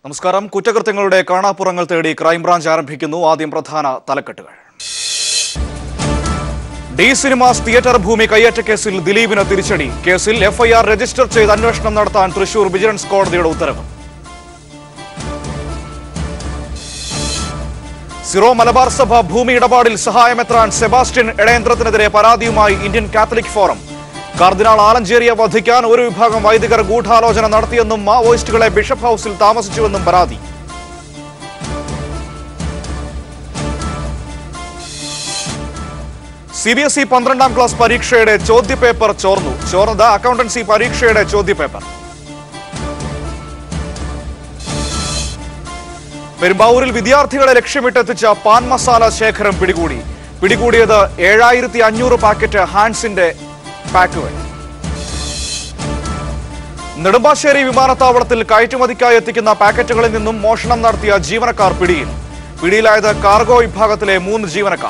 നമസ്കാരം കുറ്റകൃത്യങ്ങളുടെ കാണാപ്പുറങ്ങൾ തേടി ക്രൈംബ്രാഞ്ച് ആരംഭിക്കുന്നു ആദ്യം പ്രധാന തലക്കെട്ടുകൾ ഡി സിനിമാസ് തിയേറ്റർ ഭൂമി കയ്യേറ്റ കേസിൽ ദിലീപിന് തിരിച്ചടി കേസിൽ എഫ്ഐആർ രജിസ്റ്റർ ചെയ്ത് അന്വേഷണം നടത്താൻ തൃശൂർ വിജിലൻസ് കോടതിയുടെ ഉത്തരവ് സിറോ മലബാർ സഭ ഭൂമി ഇടപാടിൽ സഹായമെത്രാൻ സെബാസ്റ്റ്യൻ എടയന്ത്രത്തിനെതിരെ പരാതിയുമായി ഇന്ത്യൻ കാത്തലിക് ഫോറം കർദിനാൾ ആലഞ്ചേരിയെ വധിക്കാൻ ഒരു വിഭാഗം വൈദികർ ഗൂഢാലോചന നടത്തിയെന്നും മാവോയിസ്റ്റുകളെ ബിഷപ്പ് ഹൌസിൽ താമസിച്ചുവെന്നും പരാതി സി ബി എസ് ഇ പന്ത്രണ്ടാം ക്ലാസ് പരീക്ഷയുടെ ചോദ്യപേപ്പർ ചോർന്നു ചോർന്നത് അക്കൗണ്ടൻസി പരീക്ഷയുടെ ചോദ്യപേപ്പർ പെരുമ്പാവൂരിൽ വിദ്യാർത്ഥികളെ ലക്ഷ്യമിട്ടെത്തിച്ച പാൻ മസാല ശേഖരം പിടികൂടി പിടികൂടിയത് ഏഴായിരത്തി അഞ്ഞൂറ് പാക്കറ്റ് ഹാൻഡ്സിന്റെ പാക്കുകൾ നെടുമ്പാശ്ശേരി വിമാനത്താവളത്തിൽ കയറ്റുമതിക്കായി എത്തിക്കുന്ന പാക്കറ്റുകളിൽ നിന്നും മോഷണം നടത്തിയ ജീവനക്കാർ പിടിയിൽ പിടിയിലായത് കാർഗോ വിഭാഗത്തിലെ മൂന്ന് ജീവനക്കാർ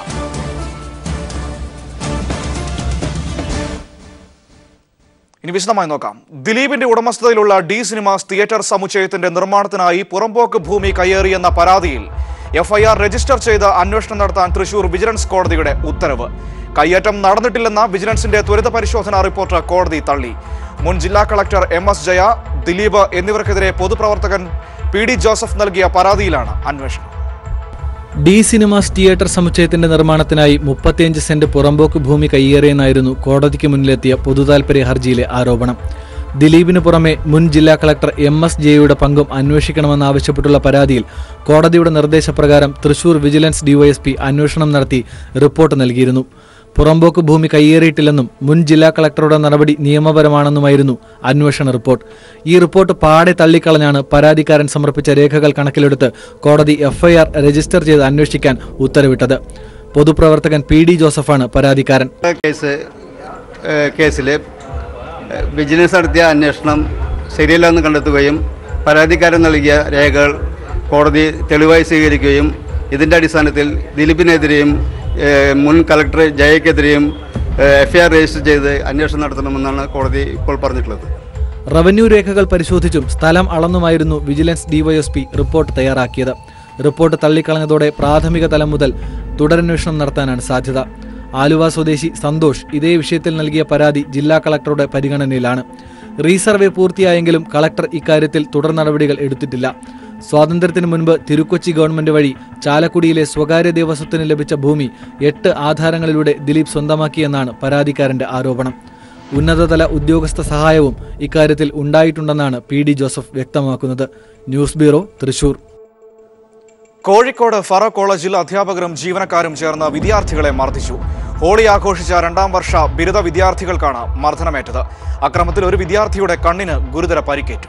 ഇനി വിശദമായി നോക്കാം ദിലീപിന്റെ ഉടമസ്ഥതയിലുള്ള ഡി സിനിമാസ് തിയേറ്റർ സമുച്ചയത്തിന്റെ നിർമ്മാണത്തിനായി പുറമ്പോക്ക് ഭൂമി കയ്യേറിയെന്ന പരാതിയിൽ എഫ്ഐആർ രജിസ്റ്റർ ചെയ്ത് അന്വേഷണം നടത്താൻ തൃശൂർ വിജിലൻസ് കോടതിയുടെ ഉത്തരവ് കയ്യേറ്റം നടന്നിട്ടില്ലെന്ന വിജിലൻസിന്റെ ത്വരിത പരിശോധനാ റിപ്പോർട്ട് കോടതി തള്ളി മുൻ ജില്ലാ collector M S Jaya Dileep എന്നിവർക്കെതിരെ പൊതുപ്രവർത്തകൻ പി ഡി ജോസഫ് നൽകിയ പരാതിയിലാണ് അന്വേഷണം ഡി സിനിമാസ് തിയേറ്റർ സമുച്ചയത്തിന്റെ നിർമ്മാണത്തിനായി മുപ്പത്തിയഞ്ച് സെന്റ് പുറമ്പോക്ക് ഭൂമി കയ്യേറിയെന്നായിരുന്നു കോടതിക്ക് മുന്നിലെത്തിയ പൊതുതാൽപര്യ ഹർജിയിലെ ആരോപണം ദിലീപിന് പുറമെ മുൻ ജില്ലാ കളക്ടർ എം എസ് ജെയുടെ പങ്കും അന്വേഷിക്കണമെന്നാവശ്യപ്പെട്ടുള്ള പരാതിയിൽ കോടതിയുടെ നിർദ്ദേശപ്രകാരം തൃശൂർ വിജിലൻസ് ഡിവൈഎസ്പി അന്വേഷണം നടത്തി റിപ്പോർട്ട് നൽകിയിരുന്നു പുറമ്പോക്ക് ഭൂമി കയ്യേറിയിട്ടില്ലെന്നും മുൻ ജില്ലാ കളക്ടറുടെ നടപടി നിയമപരമാണെന്നുമായിരുന്നു അന്വേഷണ റിപ്പോർട്ട് ഈ റിപ്പോർട്ട് പാടെ തള്ളിക്കളഞ്ഞാണ് പരാതിക്കാരൻ സമർപ്പിച്ച രേഖകൾ കണക്കിലെടുത്ത് കോടതി എഫ്ഐആർ രജിസ്റ്റർ ചെയ്ത് അന്വേഷിക്കാൻ ഉത്തരവിട്ടത് പൊതുപ്രവർത്തകൻ പി ഡി ജോസഫാണ് പരാതിക്കാരൻ കേസ് കേസിൽ വിജിലൻസ് നടത്തിയ അന്വേഷണം ശരിയല്ലെന്ന് കണ്ടെത്തുകയും പരാതിക്കാരൻ നൽകിയ രേഖകൾ കോടതി തെളിവായി സ്വീകരിക്കുകയും ഇതിൻ്റെ അടിസ്ഥാനത്തിൽ ദിലീപിനെതിരെയും ഏഹ്, മുൻ കളക്ടർ ജയക്കെതിരെയും എഫ്ഐആർ രജിസ്റ്റർ ചെയ്ത് അന്വേഷണം നടത്തണമെന്നാണ് കോടതി ഇപ്പോൾ പറഞ്ഞിട്ടുള്ളത് റവന്യൂ രേഖകൾ പരിശോധിച്ചും സ്ഥലം അളന്നുമായിരുന്നു വിജിലൻസ് ഡിവൈഎസ്പി റിപ്പോർട്ട് തയ്യാറാക്കിയത് റിപ്പോർട്ട് തള്ളിക്കളഞ്ഞതോടെ പ്രാഥമിക തലം മുതൽ തുടരന്വേഷണം നടത്താനാണ് സാധ്യത ആലുവ സ്വദേശി സന്തോഷ് ഇതേ വിഷയത്തിൽ നൽകിയ പരാതി ജില്ലാ കളക്ടറുടെ പരിഗണനയിലാണ് റീസർവേ പൂർത്തിയായെങ്കിലും കളക്ടർ ഇക്കാര്യത്തിൽ തുടർ നടപടികൾ എടുത്തിട്ടില്ല സ്വാതന്ത്ര്യത്തിന് മുൻപ് തിരുക്കൊച്ചി ഗവൺമെന്റ് വഴി ചാലക്കുടിയിലെ സ്വകാര്യ ദേവസ്വത്തിന് ലഭിച്ച ഭൂമി എട്ട് ആധാരങ്ങളിലൂടെ ദിലീപ് സ്വന്തമാക്കിയെന്നാണ് പരാതിക്കാരന്റെ ആരോപണം ഉന്നതതല ഉദ്യോഗസ്ഥ സഹായവും ഇക്കാര്യത്തിൽ ഉണ്ടായിട്ടുണ്ടെന്നാണ് പി ഡി ജോസഫ് വ്യക്തമാക്കുന്നത് ന്യൂസ് ബ്യൂറോ തൃശൂർ കോഴിക്കോട് ഫറ കോളേജിൽ അധ്യാപകരും ജീവനക്കാരും ചേർന്ന് വിദ്യാർത്ഥികളെ മർദ്ദിച്ചു ഹോളി ആഘോഷിച്ച രണ്ടാം വർഷ ബിരുദ വിദ്യാർത്ഥികൾക്കാണ് മർദ്ദനമേറ്റത് അക്രമത്തിൽ ഒരു വിദ്യാർത്ഥിയുടെ കണ്ണിന് ഗുരുതര പരിക്കേറ്റു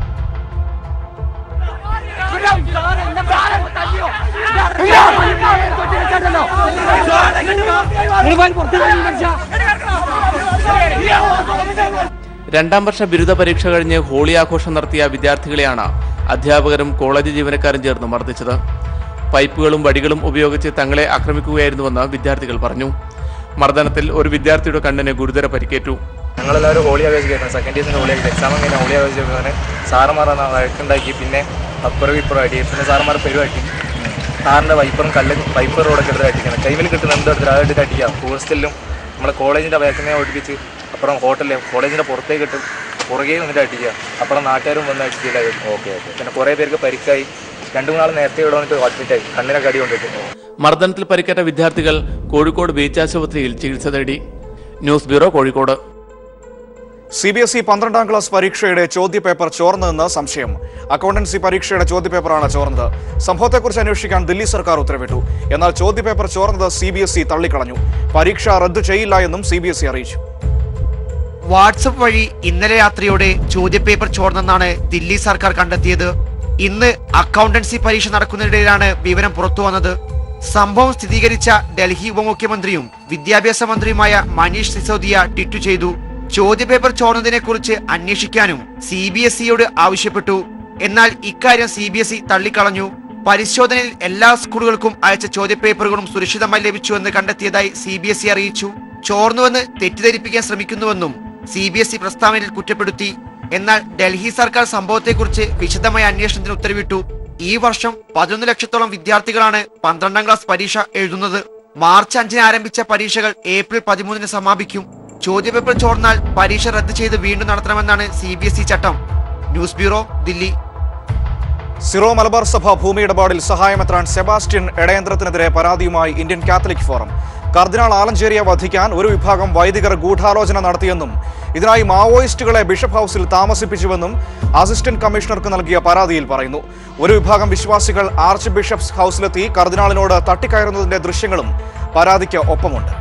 രണ്ടാം വർഷ ബിരുദ പരീക്ഷ കഴിഞ്ഞ് ഹോളി ആഘോഷം നടത്തിയ വിദ്യാർത്ഥികളെയാണ് അധ്യാപകരും കോളേജ് ജീവനക്കാരും ചേർന്ന് മർദ്ദിച്ചത് പൈപ്പുകളും വടികളും ഉപയോഗിച്ച് തങ്ങളെ ആക്രമിക്കുകയായിരുന്നുവെന്ന് വിദ്യാർത്ഥികൾ പറഞ്ഞു മർദ്ദനത്തിൽ ഒരു വിദ്യാർത്ഥിയുടെ കണ്ണിന് ഗുരുതര പരിക്കേറ്റു ഞങ്ങളെല്ലാവരും ഹോളി ആഘോഷിക്കായിരുന്നു സെക്കൻഡ് ഇയർസിൻ്റെ ഹോളി ആഘോഷിച്ചു എക്സാം കഴിഞ്ഞാൽ ഹോളി ആഘോഷിക്കാൻ സാറന്മാർ വഴക്കുണ്ടാക്കി പിന്നെ അപ്പുറം ഇപ്പുറം അടി പിന്നെ സാറന്മാർ പെരുവാട്ടി സാറിൻ്റെ വൈപ്പറും കല്ല് വൈപ്പർ റോഡൊക്കെ എടുത്ത് അടിക്കണം കൈമിൽ കിട്ടുന്ന എന്തോ എടുത്തിട്ട് അതെടുത്ത് അടിക്കുക ഹോസ്റ്റലിലും നമ്മളെ കോളേജിൻ്റെ ബാക്കിനെ ഓടിപ്പിച്ച് അപ്പുറം ഹോട്ടലിലും കോളേജിൻ്റെ പുറത്തേക്ക് ഇട്ട് പുറകെ വന്നിട്ട് അടിക്കുക അപ്പുറം നാട്ടുകാരും വന്ന് അടിച്ചില്ലായിരുന്നു ഓക്കെ ഓക്കെ പിന്നെ കുറേ പേർക്ക് പരിക്കായി രണ്ട് മൂന്നാൾ നേരത്തെ ഇവിടെ വന്നിട്ട് അഡ്മിറ്റായി കണ്ണിനൊക്കെ അടി കൊണ്ടിട്ട് മർദ്ദനത്തിൽ പരിക്കേറ്റ വിദ്യാർത്ഥികൾ കോഴിക്കോട് ബീച്ച് ആശുപത്രിയിൽ ചികിത്സ തേടി news bureau Kozhikode C B S E പന്ത്രണ്ടാം ക്ലാസ് പരീക്ഷയുടെ ചോദ്യപേപ്പർ ചോർന്നതെന്ന് സംശയം അക്കൗണ്ടൻസി പരീക്ഷയുടെ ചോദ്യപേപ്പറാണ് ചോർന്നത് സംഭവത്തെക്കുറിച്ച് അന്വേഷിക്കാൻ ദില്ലി സർക്കാർ ഉത്തരവിട്ടു എന്നാൽ ചോദ്യപേപ്പർ ചോർന്നത് സി ബി എസ് ഇ തള്ളിക്കളഞ്ഞു പരീക്ഷ റദ്ദു ചെയ്യില്ല എന്നും സി ബി എസ് ഇ അറിയിച്ചു വാട്സപ്പ് വഴി ഇന്നലെ രാത്രിയോടെ ചോദ്യപേപ്പർ ചോർന്നെന്നാണ് ദില്ലി സർക്കാർ കണ്ടെത്തിയത് ഇന്ന് അക്കൗണ്ടൻസി പരീക്ഷ നടക്കുന്നതിനിടയിലാണ് വിവരം പുറത്തു വന്നത് സംഭവം സ്ഥിരീകരിച്ച ഡൽഹി ഉപമുഖ്യമന്ത്രിയും വിദ്യാഭ്യാസ മന്ത്രിയുമായ മനീഷ് സിസോദിയ ട്വീറ്റ് ചെയ്തു ചോദ്യപേപ്പർ ചോർന്നതിനെ കുറിച്ച് അന്വേഷിക്കാനും സി ബി എസ് ഇയോട് ആവശ്യപ്പെട്ടു എന്നാൽ ഇക്കാര്യം സി ബി എസ് ഇ തള്ളിക്കളഞ്ഞു പരിശോധനയിൽ എല്ലാ സ്കൂളുകൾക്കും അയച്ച ചോദ്യപേപ്പറുകളും സുരക്ഷിതമായി ലഭിച്ചുവെന്ന് കണ്ടെത്തിയതായി സി ബി എസ് ഇ അറിയിച്ചു ചോർന്നുവെന്ന് തെറ്റിദ്ധരിപ്പിക്കാൻ ശ്രമിക്കുന്നുവെന്നും സി ബി എസ് ഇ പ്രസ്താവനയിൽ കുറ്റപ്പെടുത്തി എന്നാൽ ഡൽഹി സർക്കാർ സംഭവത്തെക്കുറിച്ച് വിശദമായ അന്വേഷണത്തിന് ഉത്തരവിട്ടു ഈ വർഷം പതിനൊന്ന് ലക്ഷത്തോളം വിദ്യാർത്ഥികളാണ് പന്ത്രണ്ടാം ക്ലാസ് പരീക്ഷ എഴുതുന്നത് മാർച്ച് അഞ്ചിന് ആരംഭിച്ച പരീക്ഷകൾ ഏപ്രിൽ പതിമൂന്നിന് സമാപിക്കും ചോദ്യപേപ്പർ ചോർന്നാൽ പരീക്ഷ റദ്ദ് ചെയ്ത് വീണ്ടും നടത്തണമെന്നാണ് സി ബി എസ് ഇ ചട്ടം news bureau Delhi Syro Malabar സഭ ഭൂമി ഇടപാടിൽ സഹായമെത്രാൻ സെബാസ്റ്റ്യൻ എടയന്ത്രത്തിനെതിരെ പരാതിയുമായി ഇന്ത്യൻ കാത്തലിക് ഫോറം കർദിനാൾ ആലഞ്ചേരിയെ വധിക്കാൻ ഒരു വിഭാഗം വൈദികർ ഗൂഢാലോചന നടത്തിയെന്നും ഇതിനായി മാവോയിസ്റ്റുകളെ ബിഷപ്പ് ഹൌസിൽ താമസിപ്പിച്ചുവെന്നും അസിസ്റ്റന്റ് കമ്മീഷണർക്ക് നൽകിയ പരാതിയിൽ പറയുന്നു ഒരു വിഭാഗം വിശ്വാസികൾ ആർച്ച് ബിഷപ്സ് ഹൌസിലെത്തി കർദിനാളിനോട് തട്ടിക്കയറുന്നതിന്റെ ദൃശ്യങ്ങളും പരാതിക്ക് ഒപ്പമുണ്ട്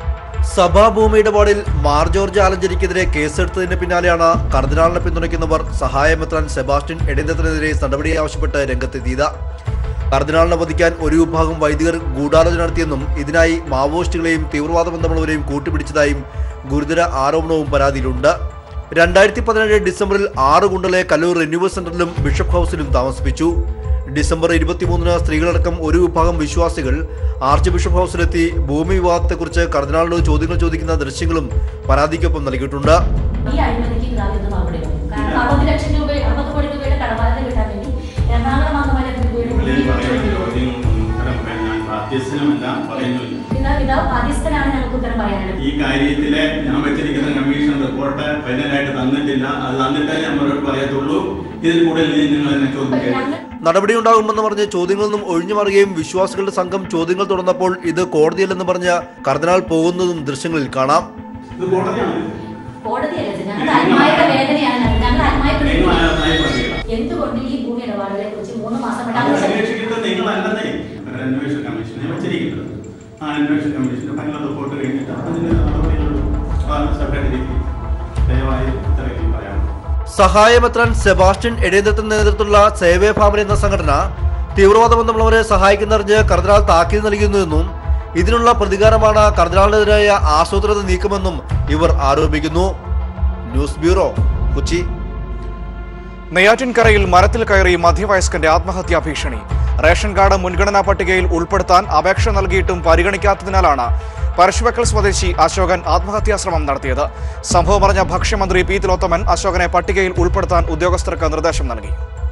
സഭാഭൂമി ഇടപാടിൽ മാർ ജോർജ് ആലഞ്ചേരിക്കെതിരെ കേസെടുത്തതിന് പിന്നാലെയാണ് കർദിനാളിനെ പിന്തുണയ്ക്കുന്നവർ സഹായമെത്താൻ സെബാസ്റ്റ്യൻ എടേന്ദ്രത്തിനെതിരെ നടപടി ആവശ്യപ്പെട്ട് രംഗത്തെത്തിയത് കർദിനാളിനെ വധിക്കാൻ ഒരു വിഭാഗം വൈദികർ ഗൂഢാലോചന നടത്തിയെന്നും ഇതിനായി മാവോയിസ്റ്റുകളെയും തീവ്രവാദ ബന്ധമുള്ളവരെയും കൂട്ടുപിടിച്ചതായും ഗുരുതര ആരോപണവും പരാതിയിലുണ്ട് രണ്ടായിരത്തി പതിനേഴ് ഡിസംബറിൽ ആറ് ഗുണ്ടലെ കല്ലൂർ റിന്യൂവൽ സെന്ററിലും ബിഷപ്പ് ഹൌസിലും താമസിപ്പിച്ചു ഡിസംബർ ഇരുപത്തിമൂന്നിന് സ്ത്രീകളടക്കം ഒരു വിഭാഗം വിശ്വാസികൾ ആർച്ച് ബിഷപ്പ് ഹൌസിലെത്തി ഭൂമി വിവാദത്തെക്കുറിച്ച് കർദിനാളിനോട് ചോദ്യങ്ങൾ ചോദിക്കുന്ന ദൃശ്യങ്ങളും പരാതിക്കൊപ്പം നൽകിയിട്ടുണ്ട് ഈ അഴിമതിക്ക് ഇതാകുന്ന മറുപടി പറയും. കാരണം അറുപത് ലക്ഷം രൂപ അറുപത് കോടി രൂപയുടെ കടബാധ്യത കിട്ടാൻ വേണ്ടി എറണാകുളം അംഗമാലയ പുള്ളി പറയുന്ന ചോദ്യങ്ങൾക്കൊന്നും ഉത്തരം പറയാൻ ഞാൻ ബാധ്യസ്ഥനുമല്ല പറയുന്നില്ല ഇതാ ഇതാ ബാധ്യസ്ഥനാണ് നമുക്ക് ഉത്തരം പറയാനുള്ളത് ഈ കാര്യത്തിലെ ഞാൻ വെച്ചിരിക്കുന്ന കമ്മീഷൻ റിപ്പോർട്ട് ഫൈനലായിട്ട് തന്നിട്ടില്ല അത് തന്നിട്ടേ ഞാൻ മറുപടി പറയത്തുള്ളൂ ഇതിൽ കൂടുതൽ ഇനി നിങ്ങൾ എന്നെ ചോദ്യം കേൾക്കും ഞങ്ങൾ നടപടിയുണ്ടാകുമെന്ന് പറഞ്ഞ് ചോദ്യങ്ങളിൽ നിന്നും ഒഴിഞ്ഞു മാറുകയും വിശ്വാസികളുടെ സംഘം ചോദ്യങ്ങൾ തുടർന്നപ്പോൾ ഇത് കോടതിയല്ലെന്ന് പറഞ്ഞ് കർദിനാൾ പോകുന്നതും ദൃശ്യങ്ങളിൽ കാണാം ഇത് കോടതിയാണ് കോടതിയല്ല ഇത്. ഞങ്ങളുടെ അന്മായുടെ വേദനയാണ് അത്. ഞങ്ങൾ നിങ്ങൾ അന്മായപ്പെടുന്നു ആരായി പറയുക എന്തുകൊണ്ട് ഈ ഭൂമി ഇടപാടുകളെ കുറിച്ച് മൂന്ന് മാസം കൊണ്ട് അത് അന്വേഷണം അന്വേഷിക്കുന്നത് നിങ്ങളല്ലെന്നേ ഒരു അന്വേഷണ കമ്മീഷനെ വെച്ചിരിക്കുന്നത് ആ അന്വേഷണ കമ്മീഷന്റെ ഫൈനൽ റിപ്പോർട്ട് കഴിഞ്ഞിട്ട് അതിന്റെ നടപടികളുള്ളൂ സെപ്പറേറ്റ് രീതി ദയവായി ഇത്രയും പറയാം സഹായമെത്രാൻ സെബാസ്റ്റ്യൻ എടേന്ദ്രത്തിന് നേതൃത്വത്തിലുള്ള സേവേ ഫാമിലി എന്ന സംഘടന തീവ്രവാദ ബന്ധമുള്ളവരെ സഹായിക്കുന്നറിഞ്ഞ് കർദിനാൾ താക്കീത് നൽകുന്നുവെന്നും ഇതിനുള്ള പ്രതികാരമാണ് കർദിനാളിനെതിരായ ആസൂത്രിത നീക്കമെന്നും ഇവർ ആരോപിക്കുന്നു ന്യൂസ് ബ്യൂറോ കൊച്ചി നെയ്യാറ്റിൻകരയിൽ മരത്തിൽ കയറി മധ്യവയസ്കന്റെ ആത്മഹത്യാ ഭീഷണി റേഷൻ കാർഡ് മുൻഗണനാ പട്ടികയിൽ ഉൾപ്പെടുത്താൻ അപേക്ഷ നൽകിയിട്ടും പരിഗണിക്കാത്തതിനാലാണ് പരശുവക്കൽ സ്വദേശി അശോകൻ ആത്മഹത്യാശ്രമം നടത്തിയത് സംഭവം അറിഞ്ഞ ഭക്ഷ്യമന്ത്രി പി തിലോത്തമൻ അശോകനെ പട്ടികയിൽ ഉൾപ്പെടുത്താൻ ഉദ്യോഗസ്ഥർക്ക് നിർദ്ദേശം നൽകി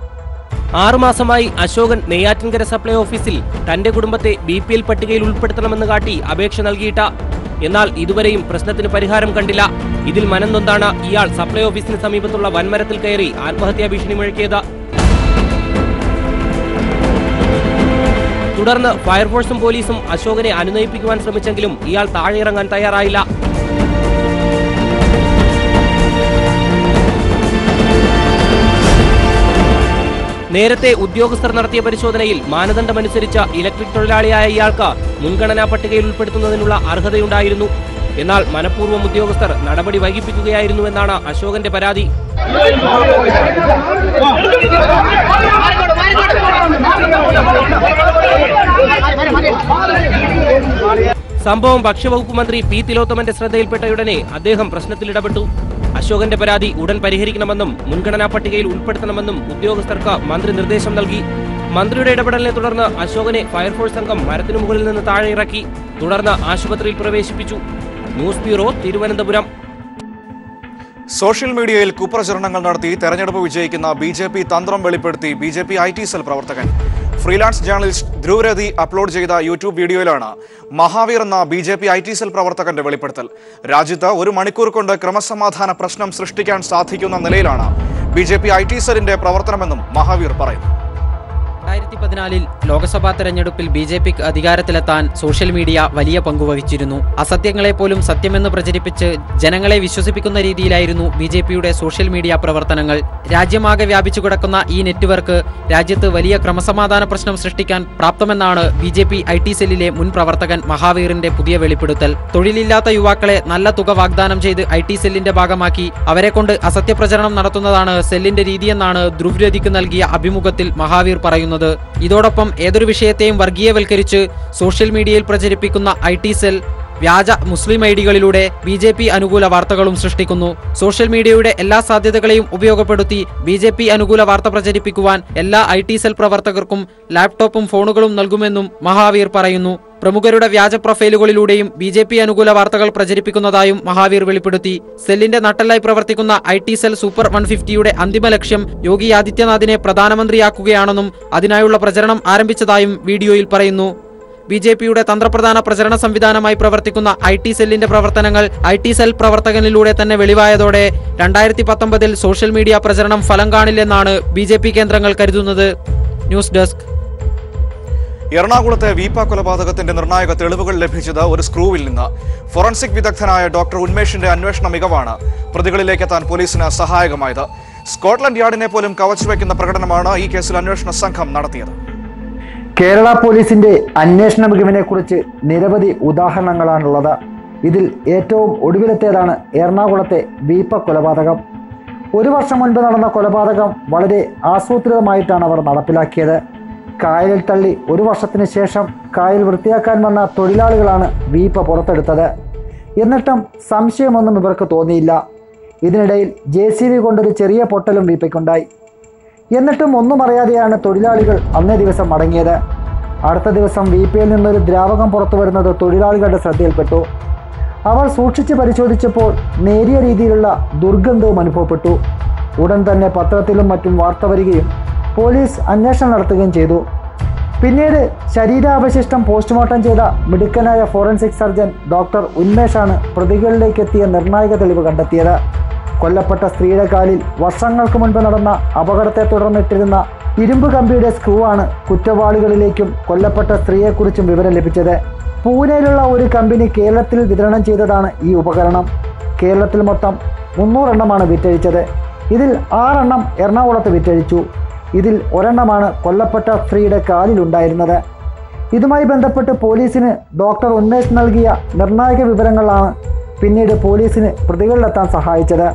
ആറുമാസമായി അശോകൻ നെയ്യാറ്റിൻകര സപ്ലൈ ഓഫീസിൽ തന്റെ കുടുംബത്തെ ബി പി എൽ പട്ടികയിൽ ഉൾപ്പെടുത്തണമെന്ന് കാട്ടി അപേക്ഷ നൽകിയിട്ട എന്നാൽ ഇതുവരെയും പ്രശ്നത്തിന് പരിഹാരം കണ്ടില്ല ഇതിൽ മനംനൊന്താണ് ഇയാൾ സപ്ലൈ ഓഫീസിന് സമീപത്തുള്ള വൻമരത്തിൽ കയറി ആത്മഹത്യാ ഭീഷണി മുഴക്കിയത് തുടർന്ന് ഫയർഫോഴ്സും പോലീസും അശോകനെ അനുനയിപ്പിക്കുവാൻ ശ്രമിച്ചെങ്കിലും ഇയാൾ താഴെയിറങ്ങാൻ തയ്യാറായില്ല നേരത്തെ ഉദ്യോഗസ്ഥർ നടത്തിയ പരിശോധനയിൽ മാനദണ്ഡമനുസരിച്ച ഇലക്ട്രിക് തൊഴിലാളിയായ ഇയാൾക്ക് മുൻഗണനാ പട്ടികയിൽ ഉൾപ്പെടുത്തുന്നതിനുള്ള അർഹതയുണ്ടായിരുന്നു എന്നാൽ മനഃപൂർവ്വം ഉദ്യോഗസ്ഥർ നടപടി വൈകിപ്പിക്കുകയായിരുന്നുവെന്നാണ് അശോകന്റെ പരാതി സംഭവം ഭക്ഷ്യവകുപ്പ് മന്ത്രി പി തിലോത്തമന്റെ ശ്രദ്ധയിൽപ്പെട്ടയുടനെ അദ്ദേഹം പ്രശ്നത്തിൽ ഇടപെട്ടു അശോകന്റെ പരാതി ഉടൻ പരിഹരിക്കണമെന്നും മുൻഗണനാ പട്ടികയിൽ ഉൾപ്പെടുത്തണമെന്നും ഉദ്യോഗസ്ഥർക്ക് മന്ത്രി നിർദ്ദേശം നൽകി മന്ത്രിയുടെ ഇടപെടലിനെ തുടർന്ന് അശോകനെ ഫയർഫോഴ്സ് സംഘം മരത്തിനു മുകളിൽ നിന്ന് താഴെ ഇറക്കി തുടർന്ന് ആശുപത്രിയിൽ പ്രവേശിപ്പിച്ചു ന്യൂസ് ബ്യൂറോ തിരുവനന്തപുരം സോഷ്യൽ മീഡിയയിൽ കുപ്രചരണങ്ങൾ നടത്തി തെരഞ്ഞെടുപ്പ് വിജയിക്കുന്ന ബി ജെ പി തന്ത്രം വെളിപ്പെടുത്തി B J P I T cell പ്രവർത്തകൻ ഫ്രീലാൻസ് ജേർണലിസ്റ്റ് ധ്രുവരതി അപ്ലോഡ് ചെയ്ത യൂട്യൂബ് വീഡിയോയിലാണ് മഹാവീർ എന്ന B J P I T cell പ്രവർത്തകന്റെ വെളിപ്പെടുത്തൽ രാജ്യത്ത് ഒരു മണിക്കൂർ കൊണ്ട് ക്രമസമാധാന പ്രശ്നം സൃഷ്ടിക്കാൻ സാധിക്കുന്ന നിലയിലാണ് B J P I T സെല്ലിന്റെ പ്രവർത്തനമെന്നും മഹാവീർ പറയുന്നു രണ്ടായിരത്തി പതിനാലിൽ ലോക്സഭാ തെരഞ്ഞെടുപ്പിൽ ബി ജെ പിക്ക് അധികാരത്തിലെത്താൻ സോഷ്യൽ മീഡിയ വലിയ പങ്കുവഹിച്ചിരുന്നു അസത്യങ്ങളെ പോലും സത്യമെന്ന് പ്രചരിപ്പിച്ച് ജനങ്ങളെ വിശ്വസിപ്പിക്കുന്ന രീതിയിലായിരുന്നു ബി ജെ പിയുടെ സോഷ്യൽ മീഡിയ പ്രവർത്തനങ്ങൾ രാജ്യമാകെ വ്യാപിച്ചു കിടക്കുന്ന ഈ നെറ്റ്വർക്ക് രാജ്യത്ത് വലിയ ക്രമസമാധാന പ്രശ്നം സൃഷ്ടിക്കാൻ പ്രാപ്തമെന്നാണ് B J P I T സെല്ലിലെ മുൻ പ്രവർത്തകൻ മഹാവീറിന്റെ പുതിയ വെളിപ്പെടുത്തൽ തൊഴിലില്ലാത്ത യുവാക്കളെ നല്ല തുക വാഗ്ദാനം ചെയ്ത് ഐ ടി സെല്ലിന്റെ ഭാഗമാക്കി അവരെ കൊണ്ട് അസത്യപ്രചരണം നടത്തുന്നതാണ് സെല്ലിന്റെ രീതിയെന്നാണ് ധ്രുവരതിക്ക് നൽകിയ അഭിമുഖത്തിൽ മഹാവീർ പറയുന്നത് ഇതോടൊപ്പം ഏതൊരു വിഷയത്തെയും വർഗീയവൽക്കരിച്ച് സോഷ്യൽ മീഡിയയിൽ പ്രചരിപ്പിക്കുന്ന ഐ ടി സെൽ വ്യാജ മുസ്ലിം ഐഡികളിലൂടെ ബി ജെ പി അനുകൂല വാർത്തകളും സൃഷ്ടിക്കുന്നു സോഷ്യൽ മീഡിയയുടെ എല്ലാ സാധ്യതകളെയും ഉപയോഗപ്പെടുത്തി ബി ജെ പി അനുകൂല വാർത്ത പ്രചരിപ്പിക്കുവാൻ എല്ലാ ഐ ടി സെൽ പ്രവർത്തകർക്കും ലാപ്ടോപ്പും ഫോണുകളും നൽകുമെന്നും മഹാവീർ പറയുന്നു പ്രമുഖരുടെ വ്യാജ പ്രൊഫൈലുകളിലൂടെയും ബി ജെ പി അനുകൂല വാർത്തകൾ പ്രചരിപ്പിക്കുന്നതായും മഹാവീർ വെളിപ്പെടുത്തി സെല്ലിന്റെ നട്ടലായി പ്രവർത്തിക്കുന്ന I T cell super one ഫിഫ്റ്റിയുടെ അന്തിമ ലക്ഷ്യം യോഗി ആദിത്യനാഥിനെ പ്രധാനമന്ത്രിയാക്കുകയാണെന്നും അതിനായുള്ള പ്രചരണം ആരംഭിച്ചതായും വീഡിയോയിൽ പറയുന്നു ബി ജെ പിയുടെ തന്ത്രപ്രധാന പ്രചരണ സംവിധാനമായി പ്രവർത്തിക്കുന്ന ഐ ടി സെല്ലിന്റെ പ്രവർത്തനങ്ങൾ ഐ ടി സെൽ പ്രവർത്തകനിലൂടെ തന്നെ വെളിവായതോടെ രണ്ടായിരത്തി പത്തൊമ്പതിൽ സോഷ്യൽ മീഡിയ പ്രചരണം ഫലം കാണില്ലെന്നാണ് ബി ജെ പി കേന്ദ്രങ്ങൾ കരുതുന്നത് ന്യൂസ് ഡെസ്ക് എറണാകുളത്തെ വീപ്പ കൊലപാതകത്തിന്റെ നിർണായക തെളിവുകൾ ലഭിച്ചത് ഒരു സ്ക്രൂവിൽ നിന്ന് ഫോറൻസിക് വിദഗ്ധനായ ഡോക്ടർ ഉന്മേഷിന്റെ അന്വേഷണ മികവാണ് പ്രതികളിലേക്ക് എത്താൻ പോലീസിന് സഹായകമായത് സ്കോട്ട്ലൻഡ് യാർഡിനെ പോലും കവച്ചുവെക്കുന്ന പ്രകടനമാണ് ഈ കേസിൽ അന്വേഷണ സംഘം നടത്തിയത് കേരള പോലീസിന്റെ അന്വേഷണ മികവിനെ കുറിച്ച് നിരവധി ഉദാഹരണങ്ങളാണുള്ളത് ഇതിൽ ഏറ്റവും ഒടുവിലത്തേതാണ് എറണാകുളത്തെ വീപ്പ കൊലപാതകം ഒരു വർഷം മുൻപ് നടന്ന കൊലപാതകം വളരെ ആസൂത്രിതമായിട്ടാണ് അവർ നടപ്പിലാക്കിയത് കായലിൽ തള്ളി ഒരു വർഷത്തിന് ശേഷം കായൽ വൃത്തിയാക്കാൻ വന്ന തൊഴിലാളികളാണ് വീപ്പ പുറത്തെടുത്തത് എന്നിട്ടും സംശയമൊന്നും ഇവർക്ക് തോന്നിയില്ല ഇതിനിടയിൽ ജെ സി ബി കൊണ്ടൊരു ചെറിയ പൊട്ടലും വീപ്പയ്ക്കുണ്ടായി എന്നിട്ടും ഒന്നും അറിയാതെയാണ് തൊഴിലാളികൾ അന്നേ ദിവസം മടങ്ങിയത് അടുത്ത ദിവസം വീപ്പയിൽ നിന്നൊരു ദ്രാവകം പുറത്തു വരുന്നത് തൊഴിലാളികളുടെ ശ്രദ്ധയിൽപ്പെട്ടു അവർ സൂക്ഷിച്ച് പരിശോധിച്ചപ്പോൾ നേരിയ രീതിയിലുള്ള ദുർഗന്ധവും അനുഭവപ്പെട്ടു ഉടൻ തന്നെ പത്രത്തിലും മറ്റും വാർത്ത വരികയും പോലീസ് അന്വേഷണം നടത്തുകയും ചെയ്തു പിന്നീട് ശരീരാവശിഷ്ടം പോസ്റ്റ്മോർട്ടം ചെയ്ത മിടുക്കനായ ഫോറൻസിക് സർജൻ ഡോക്ടർ ഉന്മേഷാണ് പ്രതികളിലേക്ക് എത്തിയ നിർണായക തെളിവ് കണ്ടെത്തിയത് കൊല്ലപ്പെട്ട സ്ത്രീയുടെ കാലിൽ വർഷങ്ങൾക്ക് മുൻപ് നടന്ന അപകടത്തെ തുടർന്നിട്ടിരുന്ന ഇരുമ്പ് കമ്പിയുടെ സ്ക്രൂ ആണ് കുറ്റവാളികളിലേക്കും കൊല്ലപ്പെട്ട സ്ത്രീയെക്കുറിച്ചും വിവരം ലഭിച്ചത് പൂനെയിലുള്ള ഒരു കമ്പനി കേരളത്തിൽ വിതരണം ചെയ്തതാണ് ഈ ഉപകരണം കേരളത്തിൽ മൊത്തം മുന്നൂറെണ്ണമാണ് വിറ്റഴിച്ചത് ഇതിൽ ആറെണ്ണം എറണാകുളത്ത് വിറ്റഴിച്ചു ഇതിൽ ഒരെണ്ണമാണ് കൊല്ലപ്പെട്ട സ്ത്രീയുടെ കാലിലുണ്ടായിരുന്നത് ഇതുമായി ബന്ധപ്പെട്ട് പോലീസിന് ഡോക്ടർ ഉന്മേഷ് നൽകിയ നിർണായക വിവരങ്ങളാണ് പിന്നീട് പോലീസിന് പ്രതികളിലെത്താൻ സഹായിച്ചത്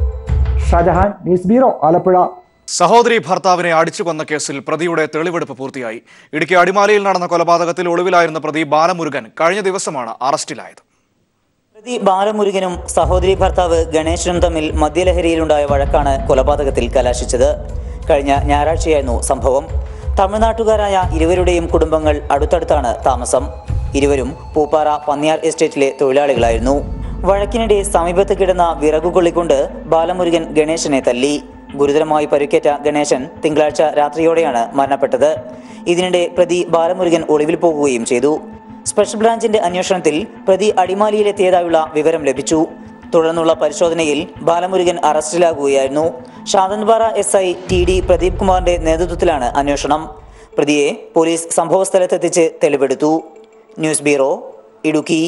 ഷാജഹാൻ ന്യൂസ് ബ്യൂറോ ആലപ്പുഴ സഹോദരി ഭർത്താവിനെ അടിച്ചു കൊന്ന കേസിൽ പ്രതിയുടെ തെളിവെടുപ്പ് പൂർത്തിയായി ഇടുക്കി അടിമാലിയിൽ നടന്ന കൊലപാതകത്തിൽ ഒളിവിലായിരുന്ന പ്രതി ബാലമുരുകൻ കഴിഞ്ഞ ദിവസമാണ് അറസ്റ്റിലായത് പ്രതി ബാലമുരുകനും സഹോദരി ഭർത്താവ് ഗണേശനും തമ്മിൽ മദ്യലഹരിയിലുണ്ടായ വഴക്കാണ് കൊലപാതകത്തിൽ കലാശിച്ചത് കഴിഞ്ഞ ഞായറാഴ്ചയായിരുന്നു സംഭവം തമിഴ്നാട്ടുകാരായ ഇരുവരുടെയും കുടുംബങ്ങൾ അടുത്തടുത്താണ് താമസം ഇരുവരും പൂപ്പാറ പന്നിയാർ എസ്റ്റേറ്റിലെ തൊഴിലാളികളായിരുന്നു വഴക്കിനിടെ സമീപത്ത് കിടന്ന വിറകു കൊള്ളിക്കൊണ്ട് ബാലമുരുകൻ ഗണേശനെ തല്ലി ഗുരുതരമായി പരിക്കേറ്റ ഗണേശൻ തിങ്കളാഴ്ച രാത്രിയോടെയാണ് മരണപ്പെട്ടത് ഇതിനിടെ പ്രതി ബാലമുരുകൻ ഒളിവിൽ പോകുകയും ചെയ്തു സ്പെഷ്യൽ ബ്രാഞ്ചിന്റെ അന്വേഷണത്തിൽ പ്രതി അടിമാലിയിലെത്തിയതായുള്ള വിവരം ലഭിച്ചു തുടർന്നുള്ള പരിശോധനയിൽ ബാലമുരുകൻ അറസ്റ്റിലാകുകയായിരുന്നു ഷാദൻപാറ S I T D Pradeep കുമാറിന്റെ നേതൃത്വത്തിലാണ് അന്വേഷണം പ്രതിയെ പോലീസ് സംഭവസ്ഥലത്തെത്തിച്ച് തെളിവെടുത്തു ന്യൂസ് ബ്യൂറോ ഇടുക്കി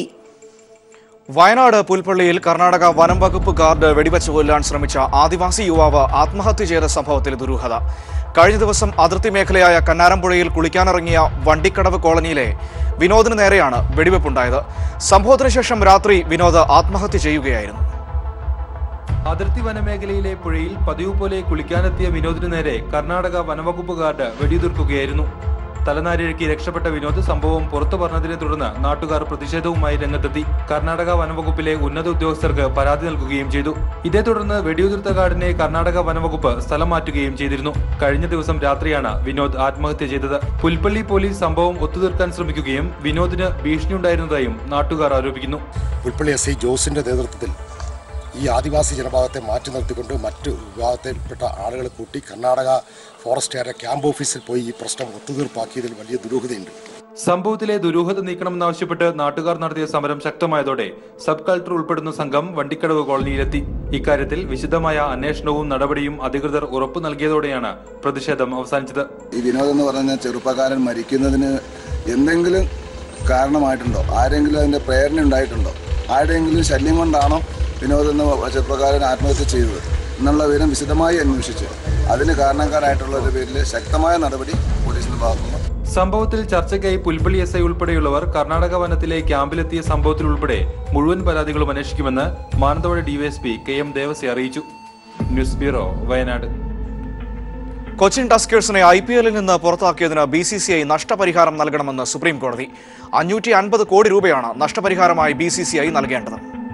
വയനാട് പുൽപ്പള്ളിയിൽ കർണാടക വനം വകുപ്പ് ഗാർഡ് വെടിവെച്ച് കൊല്ലാൻ ശ്രമിച്ച ആദിവാസി യുവാവ് ആത്മഹത്യ ചെയ്ത സംഭവത്തിൽ ദുരൂഹത കഴിഞ്ഞ ദിവസം അതിർത്തി മേഖലയായ കന്നാരമ്പുഴയിൽ കുളിക്കാനിറങ്ങിയ വണ്ടിക്കടവ് കോളനിയിലെ വിനോദിന് നേരെയാണ് വെടിവെപ്പുണ്ടായത് സംഭവത്തിന് ശേഷം രാത്രി വിനോദ് ആത്മഹത്യ ചെയ്യുകയായിരുന്നു അതിർത്തി വനമേഖലയിലെ പുഴയിൽ പതിവ് പോലെ കുളിക്കാനെത്തിയ വിനോദിനു നേരെ കർണാടക വനവകുപ്പ് ഗാർഡ് വെടിയുതിർക്കുകയായിരുന്നു തലനാരിഴക്കി രക്ഷപ്പെട്ട വിനോദ് സംഭവം പുറത്തു പറഞ്ഞതിനെ തുടർന്ന് നാട്ടുകാർ പ്രതിഷേധവുമായി രംഗത്തെത്തി കർണാടക വനവകുപ്പിലെ ഉന്നത ഉദ്യോഗസ്ഥർക്ക് പരാതി നൽകുകയും ചെയ്തു ഇതേ തുടർന്ന് വെടിയുതിർത്ത ഗാർഡിനെ കർണാടക വനവകുപ്പ് സ്ഥലം മാറ്റുകയും ചെയ്തിരുന്നു കഴിഞ്ഞ ദിവസം രാത്രിയാണ് വിനോദ് ആത്മഹത്യ ചെയ്തത് പുൽപ്പള്ളി പോലീസ് സംഭവം ഒത്തുതീർക്കാൻ ശ്രമിക്കുകയും വിനോദിന് ഭീഷണിയുണ്ടായിരുന്നതായും നാട്ടുകാർ ആരോപിക്കുന്നു പുൽപ്പള്ളി എസ് ഐ ജോസിന്റെ നേതൃത്വത്തിൽ ഈ ആദിവാസി ജനഭാഗത്തെ മാറ്റി നിർത്തിക്കൊണ്ട് മറ്റു വിഭാഗത്തിൽപ്പെട്ട ആളുകളെ കൂട്ടി കർണാടക ഫോറസ്റ്റുകാരുടെ ക്യാമ്പ് ഓഫീസിൽ പോയി ഈ പ്രശ്നം ഒത്തുതീർപ്പാക്കിയതിൽ വലിയ ദുരൂഹതയുണ്ട് സംഭവത്തിലെ ദുരൂഹത നീക്കണമെന്നാവശ്യപ്പെട്ട് നാട്ടുകാർ നടത്തിയ സമരം ശക്തമായതോടെ സബ് കളക്ടർ ഉൾപ്പെടുന്ന സംഘം വണ്ടിക്കടവ് കോളനിയിലെത്തി ഇക്കാര്യത്തിൽ വിശദമായ അന്വേഷണവും നടപടിയും അധികൃതർ ഉറപ്പു നൽകിയതോടെയാണ് പ്രതിഷേധം അവസാനിച്ചത് ഈ വിനോദ് എന്ന് പറഞ്ഞ ചെറുപ്പക്കാരൻ മരിക്കുന്നതിന് എന്തെങ്കിലും കാരണമായിട്ടുണ്ടോ ആരെങ്കിലും അതിന്റെ പ്രേരണ ഉണ്ടായിട്ടുണ്ടോ ആരുടെയെങ്കിലും ശല്യം കൊണ്ടാണോ വിനോദ് എന്ന ചെറുപ്പക്കാരൻ ആത്മഹത്യ ചെയ്തത് എന്നുള്ള വിവരം വിശദമായി അന്വേഷിച്ച് അതിന് കാരണക്കാരായിട്ടുള്ളവരുടെ പേരിൽ ശക്തമായ നടപടി പോലീസിന്റെ ഭാഗത്തുനിന്ന് സംഭവത്തിൽ ചർച്ചയ്ക്കായി പുൽപ്പള്ളി എസ് ഐ ഉൾപ്പെടെയുള്ളവർ കർണാടക വനത്തിലെ ക്യാമ്പിലെത്തിയ സംഭവത്തിൽ ഉൾപ്പെടെ മുഴുവൻ പരാതികളും അന്വേഷിക്കുമെന്ന് Mananthavady DYSP K M Devassy അറിയിച്ചു ന്യൂസ് ബ്യൂറോ വയനാട് കൊച്ചിൻ ടസ്കേഴ്സിനെ ഐ പി എല്ലിൽ നിന്ന് പുറത്താക്കിയതിന് ബി സി സി ഐ നഷ്ടപരിഹാരം നൽകണമെന്ന് സുപ്രീം കോടതി അഞ്ഞൂറ്റി അൻപത് കോടി രൂപയാണ് നഷ്ടപരിഹാരമായി ബി സി സി ഐ നൽകേണ്ടത്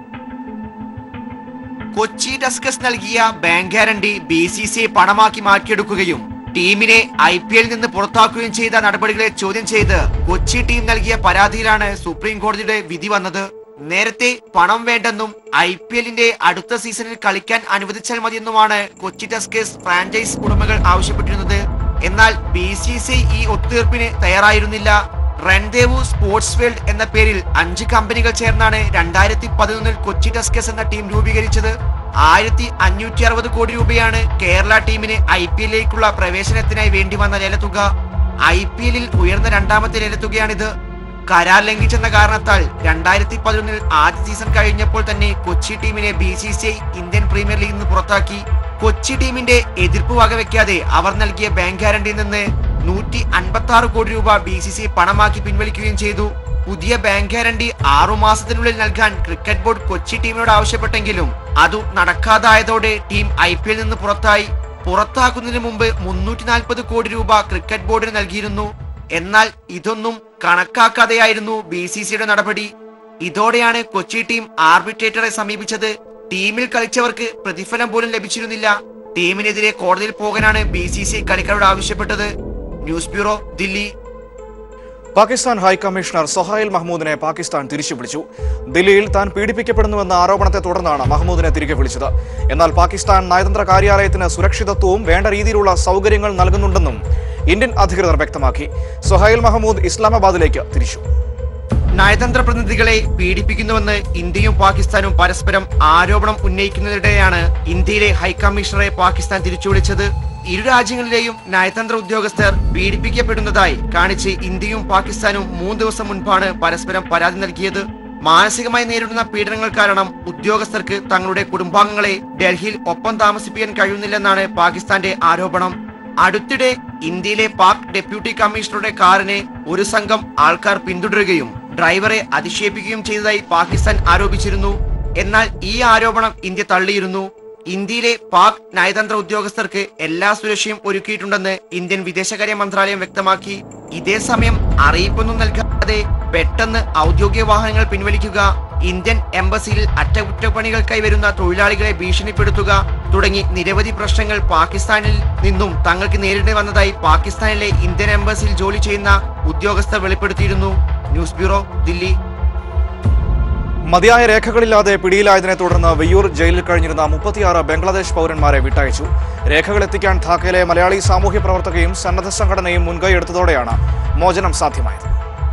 കൊച്ചി ടസ്കസ് നൽകിയ bank guarantee B C C I പണമാക്കി മാറ്റിയെടുക്കുകയും ടീമിനെ ഐ പി എല്ലിൽ നിന്ന് പുറത്താക്കുകയും ചെയ്ത നടപടികളെ ചോദ്യം ചെയ്ത് കൊച്ചി ടീം നൽകിയ പരാതിയിലാണ് സുപ്രീം കോടതിയുടെ വിധി വന്നത് നേരത്തെ പണം വേണ്ടെന്നും ഐ പി എല്ലിന്റെ അടുത്ത സീസണിൽ കളിക്കാൻ അനുവദിച്ചാൽ മതിയെന്നുമാണ് കൊച്ചി ടസ്കേഴ്സ് ഫ്രാഞ്ചൈസ് ഉടമകൾ ആവശ്യപ്പെട്ടിരുന്നത് എന്നാൽ ബി സി സി ഈ ഒത്തുതീർപ്പിന് തയ്യാറായിരുന്നില്ല റൺദേവു സ്പോർട്സ് വേൾഡ് എന്ന പേരിൽ അഞ്ച് കമ്പനികൾ ചേർന്നാണ് രണ്ടായിരത്തി പതിനൊന്നിൽ കൊച്ചി ടസ്കേഴ്സ് എന്ന ടീം രൂപീകരിച്ചത് ആയിരത്തി അഞ്ഞൂറ്റി അറുപത് കോടി രൂപയാണ് കേരള ടീമിന് ഐ പി എല്ലിലേക്കുള്ള പ്രവേശനത്തിനായി വേണ്ടി വന്ന ലേലത്തുക ഐ പി എല്ലിൽ ഉയർന്ന രണ്ടാമത്തെ ലേലത്തുകയാണിത് കരാർ ലംഘിച്ചെന്ന കാരണത്താൽ രണ്ടായിരത്തി പതിനൊന്നിൽ ആദ്യ സീസൺ കഴിഞ്ഞപ്പോൾ തന്നെ കൊച്ചി ടീമിനെ B C C I Indian premier ലീഗിൽ നിന്ന് പുറത്താക്കി കൊച്ചി ടീമിന്റെ എതിർപ്പ് വകവെക്കാതെ അവർ നൽകിയ ബാങ്ക് ഗ്യാരണ്ടിയിൽ നിന്ന് നൂറ്റി അൻപത്തി ആറ് കോടി രൂപ ബി സി സി ഐ പണമാക്കി പിൻവലിക്കുകയും ചെയ്തു പുതിയ ബാങ്ക് ഗ്യാരണ്ടി ആറു മാസത്തിനുള്ളിൽ നൽകാൻ ക്രിക്കറ്റ് ബോർഡ് കൊച്ചി ടീമിനോട് ആവശ്യപ്പെട്ടെങ്കിലും അതു നടക്കാതായതോടെ ടീം ഐ പി എല്ലിൽ നിന്ന് പുറത്തായി പുറത്താക്കുന്നതിന് മുമ്പ് മുന്നൂറ്റി നാൽപ്പത് കോടി രൂപ ക്രിക്കറ്റ് ബോർഡിന് നൽകിയിരുന്നു എന്നാൽ ഇതൊന്നും കണക്കാക്കാതെയായിരുന്നു ബി സി സിയുടെ നടപടി ഇതോടെയാണ് കൊച്ചി ടീം ആർബിട്രേറ്ററെ സമീപിച്ചത് ടീമിൽ കളിച്ചവർക്ക് പ്രതിഫലം പോലും ലഭിച്ചിരുന്നില്ല ടീമിനെതിരെ കോടതിയിൽ പോകാനാണ് ബി സി സി കളിക്കാരോട് ആവശ്യപ്പെട്ടത് news bureau Delhi Pakistan high commissioner Sohail മഹ്മൂദിനെ പാകിസ്ഥാൻ തിരിച്ചു വിളിച്ചു ദില്ലിയിൽ താൻ പീഡിപ്പിക്കപ്പെടുന്നുവെന്ന ആരോപണത്തെ തുടർന്നാണ് മഹ്മൂദിനെ തിരികെ വിളിച്ചത് എന്നാൽ പാകിസ്ഥാൻ നയതന്ത്ര കാര്യാലയത്തിന് സുരക്ഷിതത്വവും വേണ്ട രീതിയിലുള്ള സൗകര്യങ്ങൾ നൽകുന്നുണ്ടെന്നും ഇന്ത്യൻ അധികൃതർ വ്യക്തമാക്കി സൊഹൈൽ മഹമ്മൂദ് ഇസ്ലാമാബാദിലേക്ക് തിരിച്ചു നയതന്ത്ര പ്രതിനിധികളെ പീഡിപ്പിക്കുന്നുവെന്ന് ഇന്ത്യയും പാകിസ്ഥാനും പരസ്പരം ആരോപണം ഉന്നയിക്കുന്നതിനിടെയാണ് ഇന്ത്യയിലെ ഹൈക്കമ്മീഷണറെ പാകിസ്ഥാൻ തിരിച്ചു വിളിച്ചത് ഇരു രാജ്യങ്ങളിലെയും നയതന്ത്ര ഉദ്യോഗസ്ഥർ പീഡിപ്പിക്കപ്പെടുന്നതായി കാണിച്ച് ഇന്ത്യയും പാകിസ്ഥാനും മൂന്ന് ദിവസം മുൻപാണ് പരസ്പരം പരാതി നൽകിയത് മാനസികമായി നേരിടുന്ന പീഡനങ്ങൾ കാരണം ഉദ്യോഗസ്ഥർക്ക് തങ്ങളുടെ കുടുംബാംഗങ്ങളെ ഡൽഹിയിൽ ഒപ്പം താമസിപ്പിക്കാൻ കഴിയുന്നില്ലെന്നാണ് പാകിസ്ഥാന്റെ ആരോപണം അടുത്തിടെ ഇന്ത്യയിലെ പാക് ഡെപ്യൂട്ടി കമ്മീഷണറുടെ കാറിനെ ഒരു സംഘം ആൾക്കാർ പിന്തുടരുകയും ഡ്രൈവറെ അധിക്ഷേപിക്കുകയും ചെയ്തതായി പാകിസ്ഥാൻ ആരോപിച്ചിരുന്നു എന്നാൽ ഈ ആരോപണം ഇന്ത്യ തള്ളിയിരുന്നു ഇന്ത്യയിലെ പാക് നയതന്ത്ര ഉദ്യോഗസ്ഥർക്ക് എല്ലാ സുരക്ഷയും ഒരുക്കിയിട്ടുണ്ടെന്ന് ഇന്ത്യൻ വിദേശകാര്യ മന്ത്രാലയം വ്യക്തമാക്കി ഇതേസമയം അറിയിപ്പൊന്നും നൽകാതെ പെട്ടെന്ന് ഔദ്യോഗിക വാഹനങ്ങൾ പിൻവലിക്കുക ഇന്ത്യൻ എംബസിയിൽ അറ്റകുറ്റപ്പണികൾക്കായി വരുന്ന തൊഴിലാളികളെ ഭീഷണിപ്പെടുത്തുക തുടങ്ങി നിരവധി പ്രശ്നങ്ങൾ പാകിസ്ഥാനിൽ നിന്നും തങ്ങൾക്ക് നേരിടേണ്ടി വന്നതായി പാകിസ്ഥാനിലെ ഇന്ത്യൻ എംബസിയിൽ ജോലി ചെയ്യുന്ന ഉദ്യോഗസ്ഥർ വെളിപ്പെടുത്തിയിരുന്നു ന്യൂസ് ബ്യൂറോ ദില്ലി മതിയായ രേഖകളില്ലാതെ പിടിയിലായതിനെ തുടർന്ന് വെയ്യൂർ ജയിലിൽ കഴിഞ്ഞിരുന്ന മുപ്പത്തിയാറ് ബംഗ്ലാദേശ് പൗരന്മാരെ വിട്ടയച്ചു രേഖകൾ എത്തിക്കാൻ ധാക്കയിലെ മലയാളി സാമൂഹ്യ പ്രവർത്തകയും സന്നദ്ധ സംഘടനയും മുൻകൈയെടുത്തതോടെയാണ് മോചനം സാധ്യമായത്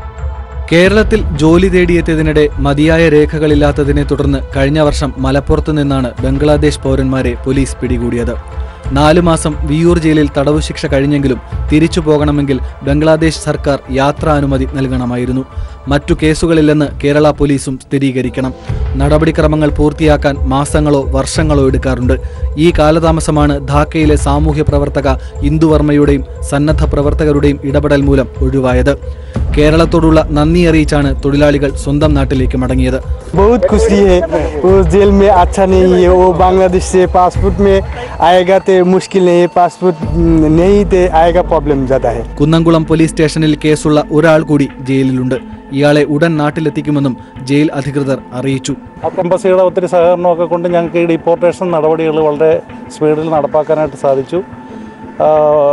കേരളത്തിൽ ജോലി തേടിയെത്തിയതിനിടെ മതിയായ രേഖകളില്ലാത്തതിനെ തുടർന്ന് കഴിഞ്ഞ വർഷം മലപ്പുറത്ത് നിന്നാണ് ബംഗ്ലാദേശ് പൗരന്മാരെ പോലീസ് പിടികൂടിയത് നാലു മാസം വിയൂർ ജയിലിൽ തടവു ശിക്ഷ കഴിഞ്ഞെങ്കിലും തിരിച്ചു പോകണമെങ്കിൽ ബംഗ്ലാദേശ് സർക്കാർ യാത്രാനുമതി നൽകണമായിരുന്നു മറ്റു കേസുകളില്ലെന്ന് കേരള പോലീസും സ്ഥിരീകരിക്കണം നടപടിക്രമങ്ങൾ പൂർത്തിയാക്കാൻ മാസങ്ങളോ വർഷങ്ങളോ എടുക്കാറുണ്ട് ഈ കാലതാമസമാണ് ധാക്കയിലെ സാമൂഹ്യ പ്രവർത്തക ഇന്ദുവർമ്മയുടെയും സന്നദ്ധ പ്രവർത്തകരുടെയും ഇടപെടൽ മൂലം ഒഴിവായത് കേരളത്തോടുള്ള നന്ദി അറിയിച്ചാണ് തൊഴിലാളികൾ സ്വന്തം നാട്ടിലേക്ക് മടങ്ങിയത് बहुत खुशी है वो जेल में अच्छा नहीं है वो बांग्लादेश से पासपोर्ट में आएगा तो मुश्किल नहीं है पासपोर्ट नहीं तो आएगा प्रॉब्लम ज़्यादा है കുന്നംകുളം പോലീസ് സ്റ്റേഷനിൽ കേസുള്ള ഒരാൾ കൂടി ജയിലിലുണ്ട് ഇയാളെ ഉടൻ നാട്ടിലെത്തിക്കുമെന്നും ജയിൽ അധികൃതർ അറിയിച്ചു എംബസിയുടെ ഒത്തിരി സഹകരണമൊക്കെ കൊണ്ട് ഞങ്ങൾക്ക് ഈ ഡിപ്പോർട്ടേഷൻ നടപടികൾ വളരെ സ്പീഡിൽ നടപ്പാക്കാനായിട്ട് സാധിച്ചു ആ,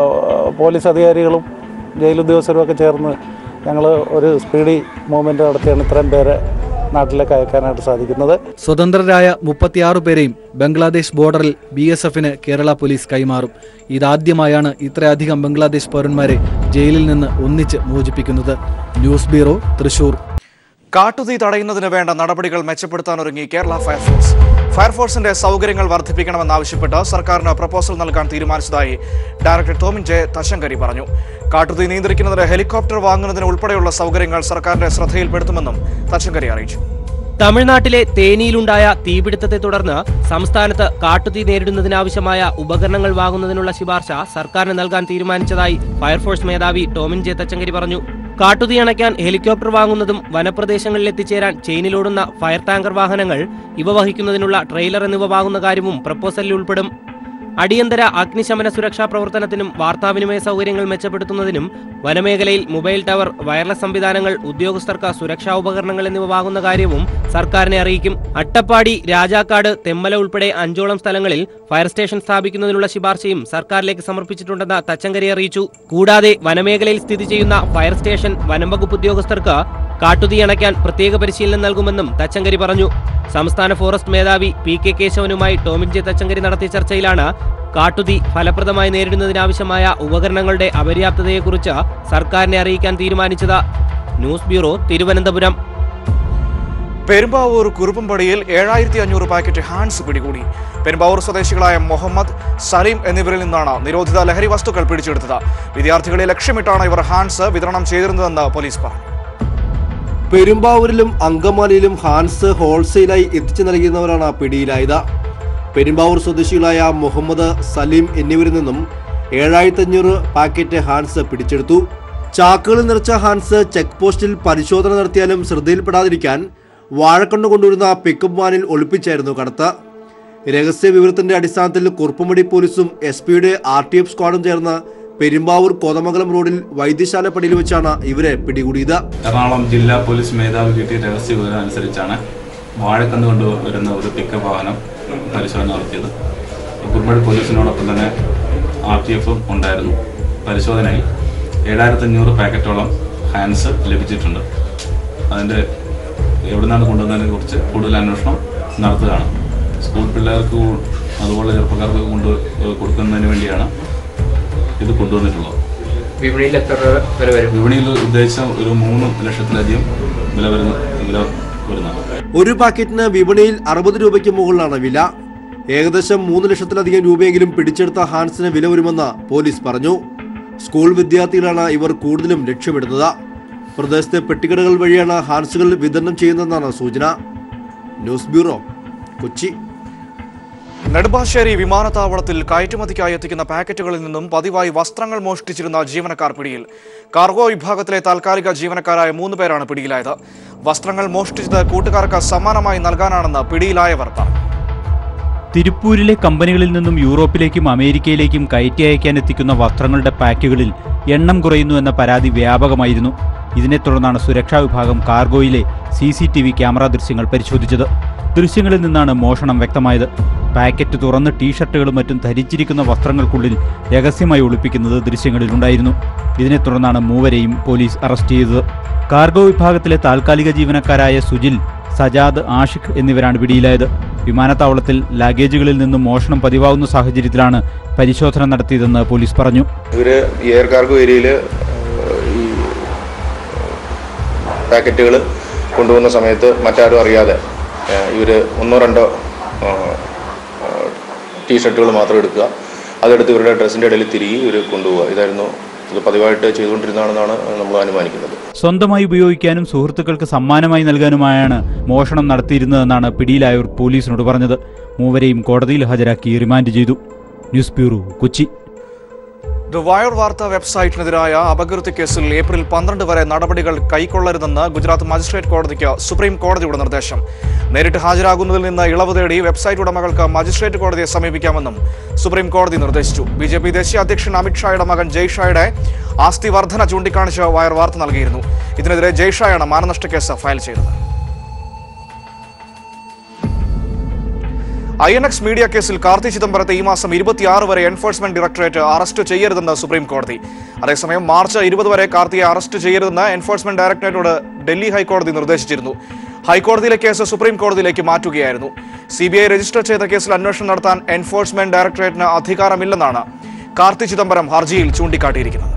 പോലീസ് അധികാരികളും ജയിലുദ്യോഗസ്ഥരും ഒക്കെ ചേർന്ന് ഞങ്ങൾ ഒരു സ്പീഡി മൂവ്മെൻറ്റ് നടത്തിയാണ് ഇത്രയും പേരെ നാട്ടിലേക്ക് അയക്കാനായിട്ട് സാധിക്കുന്നത് സ്വതന്ത്രരായ മുപ്പത്തിയാറ് പേരെയും ബംഗ്ലാദേശ് ബോർഡറിൽ ബി എസ് എഫിന് കേരള പോലീസ് കൈമാറും ഇതാദ്യമായാണ് ഇത്രയധികം ബംഗ്ലാദേശ് പൗരന്മാരെ ജയിലിൽ നിന്ന് ഒന്നിച്ച് മോചിപ്പിക്കുന്നത് ന്യൂസ് ബ്യൂറോ തൃശൂർ കാട്ടുതീ തടയുന്നതിന് വേണ്ട നടപടികൾ മെച്ചപ്പെടുത്താനൊരുങ്ങി കേരള ഫയർഫോഴ്സ് ഫയർഫോഴ്സിന്റെ സൗകര്യങ്ങൾ വർദ്ധിപ്പിക്കണമെന്നാവശ്യപ്പെട്ട് സർക്കാരിന് പ്രപ്പോസൽ നൽകാൻ തീരുമാനിച്ചതായി ഡയറക്ടർ ടോമിൻ ജെ തശങ്കരി പറഞ്ഞു കാട്ടുതീ നിയന്ത്രിക്കുന്നതിന് ഹെലികോപ്റ്റർ വാങ്ങുന്നതിന് ഉൾപ്പെടെയുള്ള സൗകര്യങ്ങൾ സർക്കാരിന്റെ ശ്രദ്ധയിൽപ്പെടുത്തുമെന്നും തശങ്കരി അറിയിച്ചു തമിഴ്നാട്ടിലെ തേനിയിലുണ്ടായ തീപിടുത്തത്തെ തുടർന്ന് സംസ്ഥാനത്ത് കാട്ടുതീ നേരിടുന്നതിനാവശ്യമായ ഉപകരണങ്ങൾ വാങ്ങുന്നതിനുള്ള ശുപാർശ സർക്കാരിന് നൽകാൻ തീരുമാനിച്ചതായി ഫയർഫോഴ്സ് മേധാവി ടോമിൻ ജെ തച്ചങ്കരി പറഞ്ഞു കാട്ടുതീ അണയ്ക്കാൻ ഹെലികോപ്റ്റർ വാങ്ങുന്നതും വനപ്രദേശങ്ങളിൽ എത്തിച്ചേരാൻ ചെയിനിലോടുന്ന ഫയർ ടാങ്കർ വാഹനങ്ങൾ ഇവ വഹിക്കുന്നതിനുള്ള ട്രെയിലർ എന്നിവ വാങ്ങുന്ന കാര്യവും പ്രപ്പോസലിൽ ഉൾപ്പെടും അടിയന്തര അഗ്നിശമന സുരക്ഷാ പ്രവർത്തനത്തിനും വാർത്താവിനിമയ സൗകര്യങ്ങൾ മെച്ചപ്പെടുത്തുന്നതിനും വനമേഖലയിൽ മൊബൈൽ ടവർ വയർലെസ് സംവിധാനങ്ങൾ ഉദ്യോഗസ്ഥർക്ക് സുരക്ഷാ ഉപകരണങ്ങൾ എന്നിവ വാങ്ങുന്ന കാര്യവും സർക്കാരിനെ അറിയിക്കും അട്ടപ്പാടി രാജാക്കാട് തെമ്മല ഉൾപ്പെടെ അഞ്ചോളം സ്ഥലങ്ങളിൽ ഫയർ സ്റ്റേഷൻ സ്ഥാപിക്കുന്നതിനുള്ള ശുപാർശയും സർക്കാരിലേക്ക് സമർപ്പിച്ചിട്ടുണ്ടെന്ന് തച്ചങ്കരി അറിയിച്ചു കൂടാതെ വനമേഖലയിൽ സ്ഥിതി ചെയ്യുന്ന ഫയർ സ്റ്റേഷൻ വനം വകുപ്പ് ഉദ്യോഗസ്ഥർക്ക് കാട്ടുതീ അണയ്ക്കാൻ പ്രത്യേക പരിശീലനം നൽകുമെന്നും തച്ചങ്കരി പറഞ്ഞു സംസ്ഥാന ഫോറസ്റ്റ് മേധാവി പി കെ കേശവനുമായി ടോമിൻ ജെ തച്ചങ്കരി നടത്തിയ ചർച്ചയിലാണ് കാട്ടുതീ ഫലപ്രദമായി നേരിടുന്നതിനാവശ്യമായ ഉപകരണങ്ങളുടെ അപര്യാപ്തതയെക്കുറിച്ച് സർക്കാരിനെ അറിയിക്കാൻ തീരുമാനിച്ചത് ന്യൂസ് ബ്യൂറോ തിരുവനന്തപുരം പെരുമ്പാവൂർ കുറുപ്പമ്പടിയിൽ ഏഴായിരത്തി അഞ്ഞൂറ് പാക്കറ്റ് ഹാൻസ് പിടികൂടി പെരുമ്പാവൂർ സ്വദേശികളായ മുഹമ്മദ് സലീം എന്നിവരിൽ നിന്നാണ് നിരോധിത ലഹരി വസ്തുക്കൾ പിടിച്ചെടുത്തത് വിദ്യാർത്ഥികളെ ലക്ഷ്യമിട്ടാണ് ഇവർ ഹാൻസ് വിതരണം ചെയ്തിരുന്നതെന്ന് പോലീസ് പറഞ്ഞു പെരുമ്പാവൂരിലും അങ്കമാലിയിലും ഹാൻസ് ഹോൾസെയിലായി എത്തിച്ചു നൽകുന്നവരാണ് പിടിയിലായത് പെരുമ്പാവൂർ സ്വദേശികളായ മുഹമ്മദ് സലീം എന്നിവരിൽ നിന്നും ഏഴായിരത്തി അഞ്ഞൂറ് പാക്കറ്റ് ഹാൻസ് പിടിച്ചെടുത്തു ചാക്കുകളിൽ നിറച്ച ഹാൻസ് ചെക്ക് പോസ്റ്റിൽ പരിശോധന നടത്തിയാലും ശ്രദ്ധയിൽപ്പെടാതിരിക്കാൻ വാഴക്കണ്ണ് കൊണ്ടുവരുന്ന പിക്കപ്പ് വാനിൽ ഒളിപ്പിച്ചായിരുന്നു കടത്ത് രഹസ്യ വിവരത്തിന്റെ അടിസ്ഥാനത്തിൽ കുറുപ്പുമടി പോലീസും എസ് പിയുടെ ആർ ടി എഫ് സ്ക്വാഡും ചേർന്ന് പെരുമ്പാവൂർ കോതമംഗലം റോഡിൽ വൈദ്യശാല പടിയിൽ വെച്ചാണ് ഇവരെ പിടികൂടിയത് എറണാകുളം ജില്ലാ പോലീസ് മേധാവി കിട്ടിയ രഹസ്യ വിവരം അനുസരിച്ചാണ് വാഴക്കന്ന് കൊണ്ടുവരുന്ന ഒരു പിക്കപ്പ് വാഹനം പരിശോധന നടത്തിയത് കുറുമടി പോലീസിനോടൊപ്പം തന്നെ ആർ ടി എഫും ഉണ്ടായിരുന്നു പരിശോധനയിൽ ഏഴായിരത്തി അഞ്ഞൂറ് പാക്കറ്റോളം ഹാൻഡ്സ് ലഭിച്ചിട്ടുണ്ട് അതിൻ്റെ എവിടുന്നാണ് കൊണ്ടുവന്നതിനെ കുറിച്ച് കൂടുതൽ അന്വേഷണം നടത്തുകയാണ് സ്കൂൾ പിള്ളേർക്ക് കൂ- അതുപോലെ ചെറുപ്പക്കാർക്ക് കൊണ്ട് കൊടുക്കുന്നതിന് വേണ്ടിയാണ് ഇത് കൊണ്ടുവന്നിട്ടുള്ളത് വിപണിയിൽ എത്ര രൂപ വില വരും വിപണിയിൽ ഉദ്ദേശിച്ച ഒരു മൂന്ന് ലക്ഷത്തിലധികം വില വരുന്ന വില വരുന്നതാണ് ഒരു പാക്കറ്റിന് വിപണിയിൽ അറുപത് രൂപയ്ക്ക് മുകളിലാണ് വില ഏകദേശം മൂന്ന് ലക്ഷത്തിലധികം രൂപയെങ്കിലും പിടിച്ചെടുത്ത ഹാൻസിന് വില വരുമെന്ന് പോലീസ് പറഞ്ഞു സ്കൂൾ വിദ്യാർത്ഥികളാണ് ഇവർ കൂടുതലും ലക്ഷ്യമിടുന്നത് പ്രദേശത്തെ പെട്ടിക്കടകൾ വഴിയാണ് ഹാൻസുകൾ വിതരണം ചെയ്യുന്നതെന്നാണ് സൂചന ന്യൂസ് ബ്യൂറോ കൊച്ചി നെടുമ്പാശ്ശേരി വിമാനത്താവളത്തിൽ കയറ്റുമതിക്കായി എത്തിക്കുന്ന പാക്കറ്റുകളിൽ നിന്നും പതിവായി വസ്ത്രങ്ങൾ മോഷ്ടിച്ചിരുന്ന ജീവനക്കാർ പിടിയിൽ കാർഗോ വിഭാഗത്തിലെ താൽക്കാലിക ജീവനക്കാരായ മൂന്ന് പേരാണ് പിടിയിലായത് വസ്ത്രങ്ങൾ മോഷ്ടിച്ചത് കൂട്ടുകാർക്ക് സമ്മാനമായി നൽകാനാണെന്ന് പിടിയിലായവർ പറഞ്ഞു തിരുപ്പൂരിലെ കമ്പനികളിൽ നിന്നും യൂറോപ്പിലേക്കും അമേരിക്കയിലേക്കും കയറ്റി അയക്കാൻ എത്തിക്കുന്ന വസ്ത്രങ്ങളുടെ പാക്കുകളിൽ എണ്ണം കുറയുന്നു എന്ന പരാതി വ്യാപകമായിരുന്നു ഇതിനെ തുടർന്നാണ് സുരക്ഷാ വിഭാഗം കാർഗോയിലെ C C T V camera ദൃശ്യങ്ങൾ പരിശോധിച്ചത് ദൃശ്യങ്ങളിൽ നിന്നാണ് മോഷണം വ്യക്തമായത് പാക്കറ്റ് തുറന്ന് ടീഷർട്ടുകളും മറ്റും ധരിച്ചിരിക്കുന്ന വസ്ത്രങ്ങൾക്കുള്ളിൽ രഹസ്യമായി ഒളിപ്പിക്കുന്നത് ദൃശ്യങ്ങളിലുണ്ടായിരുന്നു ഇതിനെ തുടർന്നാണ് മൂവരെയും പോലീസ് അറസ്റ്റ് ചെയ്തത് കാർഗോ വിഭാഗത്തിലെ താൽക്കാലിക ജീവനക്കാരായ സുജിൽ സജാദ് ആഷിഖ് എന്നിവരാണ് പിടിയിലായത് വിമാനത്താവളത്തിൽ ലഗേജുകളിൽ നിന്നും മോഷണം പതിവാകുന്ന സാഹചര്യത്തിലാണ് പരിശോധന നടത്തിയതെന്ന് പോലീസ് പറഞ്ഞു ഇവർ ഈ എയർ കാർഗോ ഏരിയയിൽ ഈ പാക്കറ്റുകൾ കൊണ്ടുപോകുന്ന സമയത്ത് മറ്റാരും അറിയാതെ ഇവർ ഒന്നോ രണ്ടോ ടീഷർട്ടുകൾ മാത്രം എടുക്കുക അതെടുത്ത് ഇവരുടെ ഡ്രസ്സിൻ്റെ ഇടയിൽ തിരികെ ഇവർ കൊണ്ടുപോവുക ഇതായിരുന്നു ഇത് പതിവായിട്ട് ചെയ്തുകൊണ്ടിരുന്നതാണെന്നാണ് നമ്മൾ അനുമാനിക്കുന്നത് സ്വന്തമായി ഉപയോഗിക്കാനും സുഹൃത്തുക്കൾക്ക് സമ്മാനമായി നൽകാനുമായാണ് മോഷണം നടത്തിയിരുന്നതെന്നാണ് പിടിയിലായവർ പോലീസിനോട് പറഞ്ഞത് മൂവരെയും കോടതിയിൽ ഹാജരാക്കി റിമാൻഡ് ചെയ്തു news bureau Kochi the wire വാർത്ത വെബ്സൈറ്റിനെതിരായ അപകീർത്തി കേസിൽ ഏപ്രിൽ പന്ത്രണ്ട് വരെ നടപടികൾ കൈക്കൊള്ളരുതെന്ന് ഗുജറാത്ത് മജിസ്ട്രേറ്റ് കോടതിക്ക് സുപ്രീം കോടതിയുടെ നിർദ്ദേശം നേരിട്ട് ഹാജരാകുന്നതിൽ നിന്ന് ഇളവ് തേടി വെബ്സൈറ്റ് ഉടമകൾക്ക് മജിസ്ട്രേറ്റ് കോടതിയെ സമീപിക്കാമെന്നും സുപ്രീം കോടതി നിർദ്ദേശിച്ചു ബി ജെ പി ദേശീയ അധ്യക്ഷൻ അമിത്ഷായുടെ മകൻ ജയ്ഷായുടെ ആസ്തി വർധന ചൂണ്ടിക്കാണിച്ച് വയർ വാർത്ത നൽകിയിരുന്നു ഇതിനെതിരെ ജയ്ഷായാണ് മാനനഷ്ട കേസ് ഫയൽ ചെയ്തത് ഐ എൻ എക്സ് മീഡിയ കേസിൽ കാർത്തി ചിദംബരത്തെ ഈ മാസം ഇരുപത്തിയാറ് വരെ എൻഫോഴ്സ്മെന്റ് ഡയറക്ടറേറ്റ് അറസ്റ്റ് ചെയ്യരുതെന്ന് സുപ്രീം കോടതി അതേസമയം മാർച്ച് ഇരുപത് വരെ കാർത്തിയെ അറസ്റ്റ് ചെയ്യരുതെന്ന് എൻഫോഴ്സ്മെന്റ് ഡയറക്ടറേറ്റോട് ഡൽഹി ഹൈക്കോടതി നിർദ്ദേശിച്ചിരുന്നു ഹൈക്കോടതിയിലെ കേസ് സുപ്രീം കോടതിയിലേക്ക് മാറ്റുകയായിരുന്നു സി ബി ഐ രജിസ്റ്റർ ചെയ്ത കേസിൽ അന്വേഷണം നടത്താൻ എൻഫോഴ്സ്മെന്റ് ഡയറക്ടറേറ്റിന് അധികാരമില്ലെന്നാണ് കാർത്തി ചിദംബരം ഹർജിയിൽ ചൂണ്ടിക്കാട്ടിയിരിക്കുന്നത്